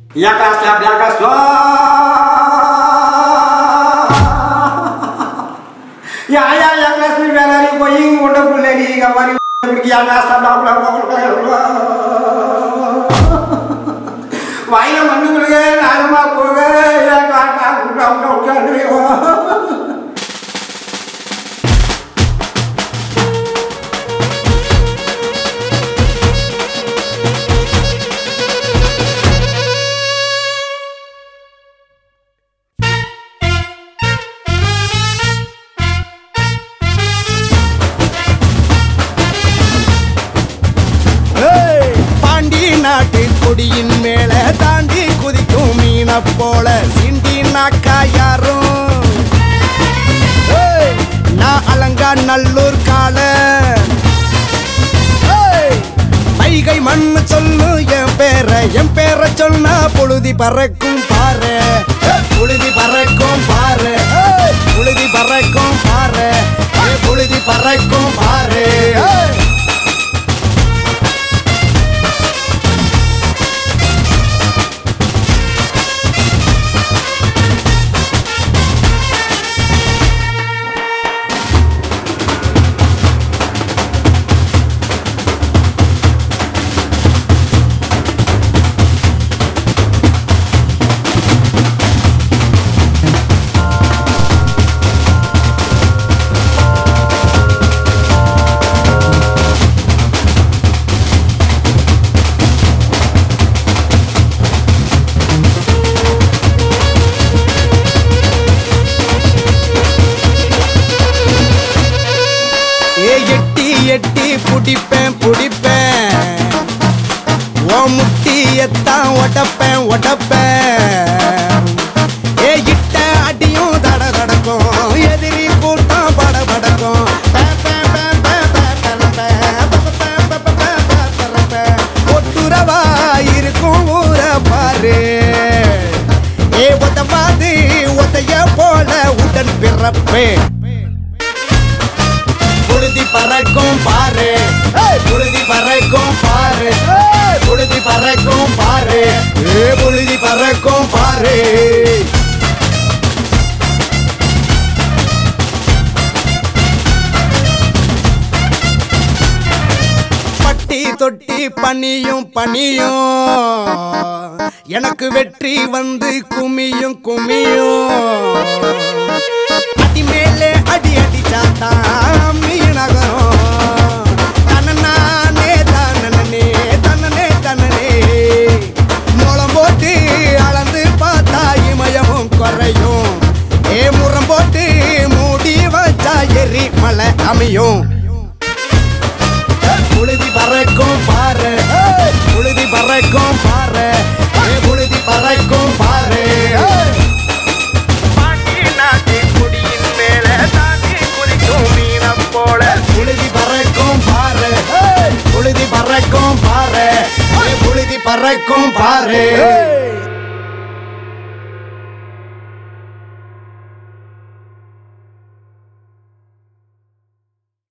Jakaś tam, jakaś Ya ya ya kelas ni biar hari boying udah boleh ni kamari pergi yang kelas tam dah வாயில மண்ணு கொடுங்க நாகமா போக ஏன் காட்டா குட்டா விட்டா உட்காந்துருக்கோ ஏய், பாண்டி நாட்டு கொடியின் மேல தாண்டி குதிக்கும் மீன போல சிண்டி நாக்கா யாரும் ஏய், நான் அலங்கா நல்லூர் கால ஏய், வைகை மண்ணு சொல்லு என் பேர என் பேர சொன்னா புழுதி பறக்கும் பாரு ஏய், புழுதி பறக்கும் பாரு ஏய், புழுதி பறக்கும் பாரு ஏய், புழுதி பறக்கும் பாரு ஏய். ஏ எட்டி எட்டி புடிப்பேன் புடிப்பேன் ஓ முட்டியத்தான் ஒடப்பேன் ஒடப்பேன் ஏ இட்ட அடியும் தட தடக்கும் எதிரி கூட்டம் பட படக்கும் பே, பே, பே, பே, பே, பே, பே, பே, பே, பே, பே, பே, பே, பே, பே. ஒட்டுறவா இருக்கும் ஊர பாரு ஏ ஒத்தவாது ஒத்தைய போல உடன் பிறப்பேன் புழுதி பறக்கும் பாரு ஏய், புழுதி பறக்கும் பாரு ஏய், புழுதி பறக்கும் பாரு ஏ புழுதி பறக்கும் பாரு பட்டி தொட்டி பனியும் பனியும் எனக்கு வெற்றி வந்து குமியும் குமியும் அடி மேலே அடி அடி சாத்தா மீனகரம் தன்னே தன்னனே தன்னனே தன்னனே மூலம் போட்டு அளந்து பார்த்தா இமயமும் குறையும் ஏ முறம் போட்டு மூடி வச்சா எரி மலை அமையும் புழுதி பறக்கும் பாரு ஏய், புழுதி பறக்கும் பாரு ஏ புழுதி பறக்கும் பாரு ஏய். புழுதி பறக்கும் பாரு ஏய், புழுதி பறக்கும் பாரு ஏய், புழுதி பறக்கும் பாரு ஏய்.